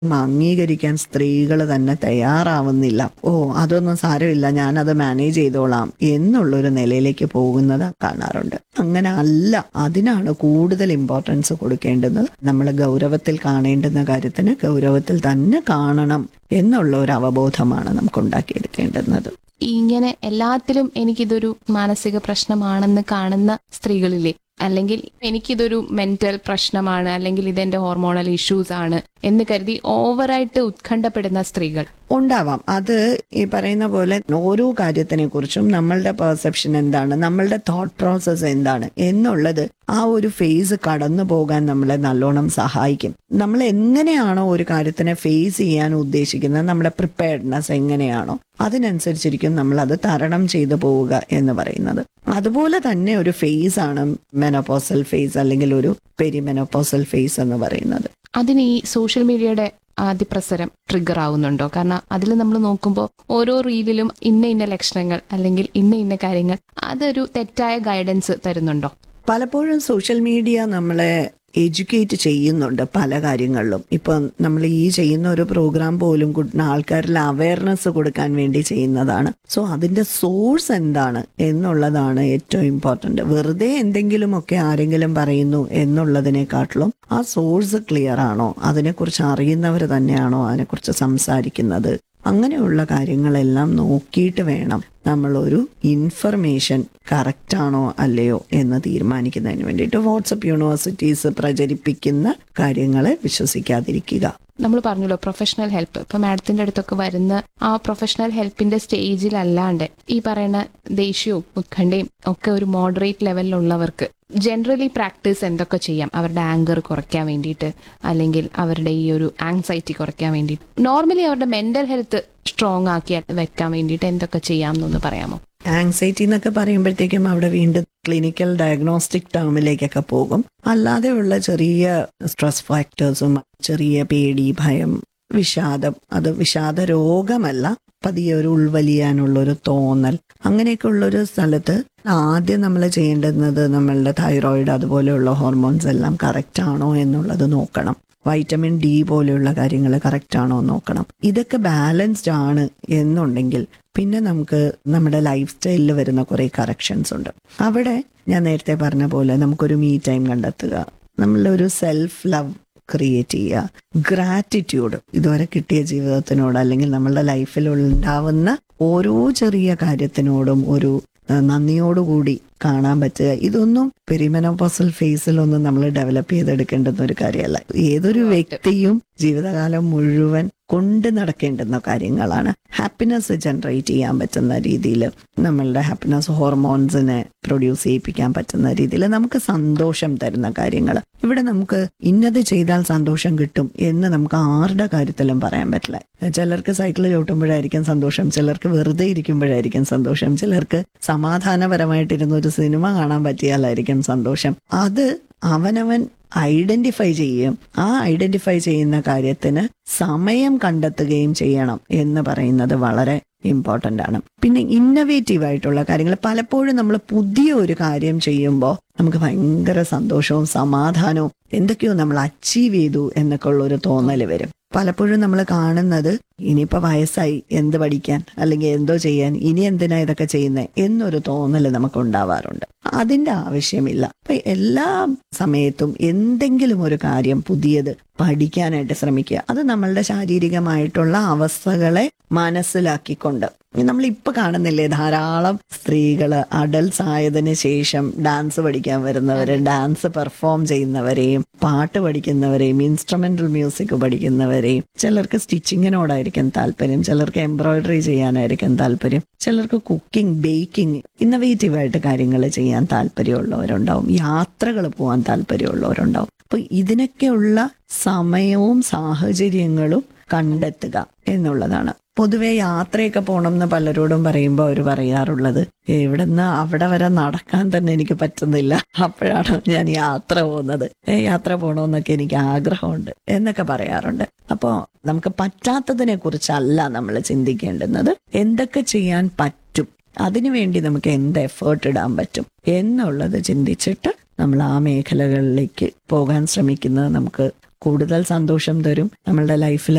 അംഗീകരിക്കാൻ സ്ത്രീകൾ തന്നെ തയ്യാറാവുന്നില്ല ഓ അതൊന്നും സാരമില്ല ഞാനത് മാനേജ് ചെയ്തോളാം എന്നുള്ളൊരു നിലയിലേക്ക് പോകുന്നത് കാണാറുണ്ട് അങ്ങനെ അല്ല അതിനാണ് കൂടുതൽ ഇമ്പോർട്ടൻസ് കൊടുക്കേണ്ടുന്നത് നമ്മൾ ഗൗരവത്തിൽ കാണേണ്ടുന്ന കാര്യത്തിന് ഗൗരവത്തിൽ തന്നെ കാണണം എന്നുള്ള ഒരു അവബോധമാണ് നമുക്ക് ഉണ്ടാക്കിയെടുക്കേണ്ടുന്നത് ഇങ്ങനെ എല്ലാത്തിലും എനിക്കിതൊരു മാനസിക പ്രശ്നമാണെന്ന് കാണുന്ന സ്ത്രീകളില്ലേ അല്ലെങ്കിൽ എനിക്കിതൊരു മെന്റൽ പ്രശ്നമാണ് അല്ലെങ്കിൽ ഇതെന്റെ ഹോർമോണൽ ഇഷ്യൂസ് ആണ് എന്ന് കരുതി ഓവറായിട്ട് ഉത്കണ്ഠപ്പെടുന്ന സ്ത്രീകൾ ഉണ്ടാവാം അത് ഈ പറയുന്ന പോലെ ഓരോ കാര്യത്തിനെ കുറിച്ചും നമ്മളുടെ പെർസെപ്ഷൻ എന്താണ് നമ്മളുടെ തോട്ട് പ്രോസസ്സ് എന്താണ് എന്നുള്ളത് ആ ഒരു ഫേസ് കടന്നു പോകാൻ നമ്മളെ നല്ലോണം സഹായിക്കും നമ്മൾ എങ്ങനെയാണോ ഒരു കാര്യത്തിനെ ഫേസ് ചെയ്യാൻ ഉദ്ദേശിക്കുന്നത് നമ്മുടെ പ്രിപ്പയർഡ്നെസ് എങ്ങനെയാണോ അതിനനുസരിച്ചിരിക്കും നമ്മൾ അത് തരണം ചെയ്തു പോവുക എന്ന് പറയുന്നത് അതുപോലെ തന്നെ ഒരു ഫേസ് ആണ് മെനോപോസൽ ഫേസ് അല്ലെങ്കിൽ ഒരു പെരിമെനോപോസൽ ഫേസ് എന്ന് പറയുന്നത് അതിന് ഈ സോഷ്യൽ മീഡിയയുടെ അതിപ്രസരം ട്രിഗർ ആവുന്നുണ്ടോ കാരണം അതിൽ നമ്മൾ നോക്കുമ്പോൾ ഓരോ റീലിലും ഇന്ന ഇന്ന ലക്ഷണങ്ങൾ അല്ലെങ്കിൽ ഇന്ന ഇന്ന കാര്യങ്ങൾ അതൊരു തെറ്റായ ഗൈഡൻസ് തരുന്നുണ്ടോ പലപ്പോഴും സോഷ്യൽ മീഡിയ നമ്മളെ എഡ്യൂക്കേറ്റ് ചെയ്യുന്നുണ്ട് പല കാര്യങ്ങളിലും ഇപ്പൊ നമ്മൾ ഈ ചെയ്യുന്ന ഒരു പ്രോഗ്രാം പോലും കു- ആൾക്കാരിൽ അവയർനെസ് കൊടുക്കാൻ വേണ്ടി ചെയ്യുന്നതാണ് സോ അതിന്റെ സോഴ്സ് എന്താണ് എന്നുള്ളതാണ് ഏറ്റവും ഇമ്പോർട്ടന്റ് വെറുതെ എന്തെങ്കിലുമൊക്കെ ആരെങ്കിലും പറയുന്നു എന്നുള്ളതിനെക്കാട്ടിലും ആ സോഴ്സ് ക്ലിയർ ആണോ അതിനെക്കുറിച്ച് അറിയുന്നവർ തന്നെയാണോ അതിനെക്കുറിച്ച് സംസാരിക്കുന്നത് അങ്ങനെയുള്ള കാര്യങ്ങളെല്ലാം നോക്കിയിട്ട് വേണം നമ്മളൊരു ഇൻഫർമേഷൻ കറക്റ്റ് ആണോ അല്ലയോ എന്ന് തീരുമാനിക്കുന്നതിന് വേണ്ടിയിട്ട് വാട്സപ്പ് യൂണിവേഴ്സിറ്റീസ് പ്രചരിപ്പിക്കുന്ന കാര്യങ്ങളെ വിശ്വസിക്കാതിരിക്കുക നമ്മൾ പറഞ്ഞല്ലോ പ്രൊഫഷണൽ ഹെൽപ്പ് ഇപ്പൊ മാഡത്തിന്റെ അടുത്തൊക്കെ വരുന്ന ആ പ്രൊഫഷണൽ ഹെൽപ്പിന്റെ സ്റ്റേജിലല്ലാണ്ട് ഈ പറയുന്ന ദേഷ്യവും ഉത്കണ്ഠയും ഒക്കെ ഒരു മോഡറേറ്റ് ലെവലിലുള്ളവർക്ക് ജനറലി പ്രാക്ടീസ് എന്തൊക്കെ ചെയ്യാം അവരുടെ ആങ്കർ കുറയ്ക്കാൻ വേണ്ടിയിട്ട് അല്ലെങ്കിൽ അവരുടെ ഈ ഒരു ആങ്സൈറ്റി കുറയ്ക്കാൻ വേണ്ടിയിട്ട് നോർമലി അവരുടെ മെന്റൽ ഹെൽത്ത് സ്ട്രോങ് ആക്കി വെക്കാൻ വേണ്ടിയിട്ട് എന്തൊക്കെ ചെയ്യാം എന്നൊന്ന് പറയാമോ ആങ്സൈറ്റി എന്നൊക്കെ പറയുമ്പോഴത്തേക്കും അവിടെ വീണ്ടും ക്ലിനിക്കൽ ഡയഗ്നോസ്റ്റിക് ടേമിലേക്കൊക്കെ പോകും അല്ലാതെയുള്ള ചെറിയ സ്ട്രെസ് ഫാക്ടേഴ്സും ചെറിയ പേടി ഭയം വിഷാദം അത് വിഷാദ രോഗമല്ല പതിയെ ഒരു ഉൾവലിയാനുള്ള ഒരു തോന്നൽ അങ്ങനെയൊക്കെ ഉള്ളൊരു സ്ഥലത്ത് ആദ്യം നമ്മൾ ചെയ്യേണ്ടുന്നത് നമ്മളുടെ തൈറോയിഡ് അതുപോലെയുള്ള ഹോർമോൺസ് എല്ലാം കറക്റ്റ് ആണോ എന്നുള്ളത് നോക്കണം വൈറ്റമിൻ ഡി പോലെയുള്ള കാര്യങ്ങൾ കറക്റ്റ് ആണോ എന്ന് നോക്കണം ഇതൊക്കെ ബാലൻസ്ഡ് ആണ് എന്നുണ്ടെങ്കിൽ പിന്നെ നമുക്ക് നമ്മുടെ ലൈഫ് സ്റ്റൈലിൽ വരുന്ന കുറെ കറക്ഷൻസ് ഉണ്ട് അവിടെ ഞാൻ നേരത്തെ പറഞ്ഞ പോലെ നമുക്കൊരു മീ ടൈം കണ്ടെത്തുക നമ്മളുടെ ഒരു സെൽഫ് ലവ് ക്രിയേറ്റ് ചെയ്യുക ഗ്രാറ്റിറ്റ്യൂഡ് ഇതുവരെ കിട്ടിയ ജീവിതത്തിനോട് അല്ലെങ്കിൽ നമ്മളുടെ ലൈഫിൽ ഉണ്ടാവുന്ന ഓരോ ചെറിയ കാര്യത്തിനോടും ഒരു ഏഹ്, നന്ദിയോടുകൂടി കാണാൻ പറ്റുക ഇതൊന്നും പെരിമെനോപോസൽ ഫേസിലൊന്നും നമ്മൾ ഡെവലപ്പ് ചെയ്തെടുക്കേണ്ടുന്ന ഒരു കാര്യമല്ല ഏതൊരു വ്യക്തിയും ജീവിതകാലം മുഴുവൻ കൊണ്ട് നടക്കേണ്ടുന്ന കാര്യങ്ങളാണ് ഹാപ്പിനെസ് ജനറേറ്റ് ചെയ്യാൻ പറ്റുന്ന രീതിയിൽ നമ്മളുടെ ഹാപ്പിനെസ് ഹോർമോൺസിനെ പ്രൊഡ്യൂസ് ചെയ്യിപ്പിക്കാൻ പറ്റുന്ന രീതിയിൽ നമുക്ക് സന്തോഷം തരുന്ന കാര്യങ്ങൾ ഇവിടെ നമുക്ക് ഇന്നത് ചെയ്താൽ സന്തോഷം കിട്ടും എന്ന് നമുക്ക് ആരുടെ കാര്യത്തിലും പറയാൻ പറ്റില്ല ചിലർക്ക് സൈക്കിൾ ചവിട്ടുമ്പോഴായിരിക്കും സന്തോഷം ചിലർക്ക് വെറുതെ ഇരിക്കുമ്പോഴായിരിക്കും സന്തോഷം ചിലർക്ക് സമാധാനപരമായിട്ടിരുന്ന ഒരു സിനിമ കാണാൻ പറ്റിയാലായിരിക്കും സന്തോഷം അത് അവനവൻ ഐഡന്റിഫൈ ചെയ്യും ആ ഐഡന്റിഫൈ ചെയ്യുന്ന കാര്യത്തിന് സമയം കണ്ടെത്തുകയും ചെയ്യണം എന്ന് പറയുന്നത് വളരെ ഇമ്പോർട്ടന്റ് ആണ് പിന്നെ ഇന്നവേറ്റീവ് ആയിട്ടുള്ള കാര്യങ്ങൾ പലപ്പോഴും നമ്മൾ പുതിയ ഒരു കാര്യം ചെയ്യുമ്പോൾ നമുക്ക് ഭയങ്കര സന്തോഷവും സമാധാനവും എന്തൊക്കെയോ നമ്മൾ അച്ചീവ് ചെയ്തു എന്നൊക്കെ ഉള്ള ഒരു തോന്നൽ വരും പലപ്പോഴും നമ്മൾ കാണുന്നത് ഇനിയിപ്പോ വയസ്സായി എന്ത് പഠിക്കാൻ അല്ലെങ്കിൽ എന്തോ ചെയ്യാൻ ഇനി എന്തിനാ ഇതൊക്കെ ചെയ്യുന്നത് എന്നൊരു തോന്നൽ നമുക്ക് ഉണ്ടാവാറുണ്ട് അതിന്റെ ആവശ്യമില്ല അപ്പൊ എല്ലാ സമയത്തും എന്തെങ്കിലും ഒരു കാര്യം പുതിയത് പഠിക്കാനായിട്ട് ശ്രമിക്കുക അത് നമ്മളുടെ ശാരീരികമായിട്ടുള്ള അവസ്ഥകളെ മനസ്സിലാക്കിക്കൊണ്ട് നമ്മൾ ഇപ്പൊ കാണുന്നില്ലേ ധാരാളം സ്ത്രീകള് അഡൽട്സ് ആയതിനു ശേഷം ഡാൻസ് പഠിക്കാൻ വരുന്നവര് ഡാൻസ് പെർഫോം ചെയ്യുന്നവരെയും പാട്ട് പഠിക്കുന്നവരെയും ഇൻസ്ട്രുമെന്റൽ മ്യൂസിക് പഠിക്കുന്നവരെയും ചിലർക്ക് സ്റ്റിച്ചിങ്ങിനോടായിരിക്കും താല്പര്യം ചിലർക്ക് എംബ്രോയിഡറി ചെയ്യാനായിരിക്കും താല്പര്യം ചിലർക്ക് കുക്കിംഗ് ബേക്കിംഗ് ഇന്നവേറ്റീവ് ആയിട്ട് കാര്യങ്ങൾ ചെയ്യാൻ താല്പര്യമുള്ളവരുണ്ടാവും യാത്രകൾ പോകാൻ താല്പര്യമുള്ളവരുണ്ടാവും അപ്പൊ ഇതിനൊക്കെയുള്ള സമയവും സാഹചര്യങ്ങളും കണ്ടെത്തുക എന്നുള്ളതാണ് പൊതുവെ യാത്രയൊക്കെ പോകണം എന്ന് പലരോടും പറയുമ്പോൾ അവർ പറയാറുള്ളത് ഇവിടുന്ന് അവിടെ വരെ നടക്കാൻ തന്നെ എനിക്ക് പറ്റുന്നില്ല അപ്പോഴാണ് ഞാൻ യാത്ര പോകുന്നത് ഏ യാത്ര പോകണമെന്നൊക്കെ എനിക്ക് ആഗ്രഹമുണ്ട് എന്നൊക്കെ പറയാറുണ്ട് അപ്പോൾ നമുക്ക് പറ്റാത്തതിനെ കുറിച്ചല്ല നമ്മൾ ചിന്തിക്കേണ്ടുന്നത് എന്തൊക്കെ ചെയ്യാൻ പറ്റും അതിനുവേണ്ടി നമുക്ക് എന്ത് എഫേർട്ട് ഇടാൻ പറ്റും എന്നുള്ളത് ചിന്തിച്ചിട്ട് നമ്മൾ ആ മേഖലകളിലേക്ക് പോകാൻ ശ്രമിക്കുന്നത് നമുക്ക് കൂടുതൽ സന്തോഷം തരും നമ്മളുടെ ലൈഫിൽ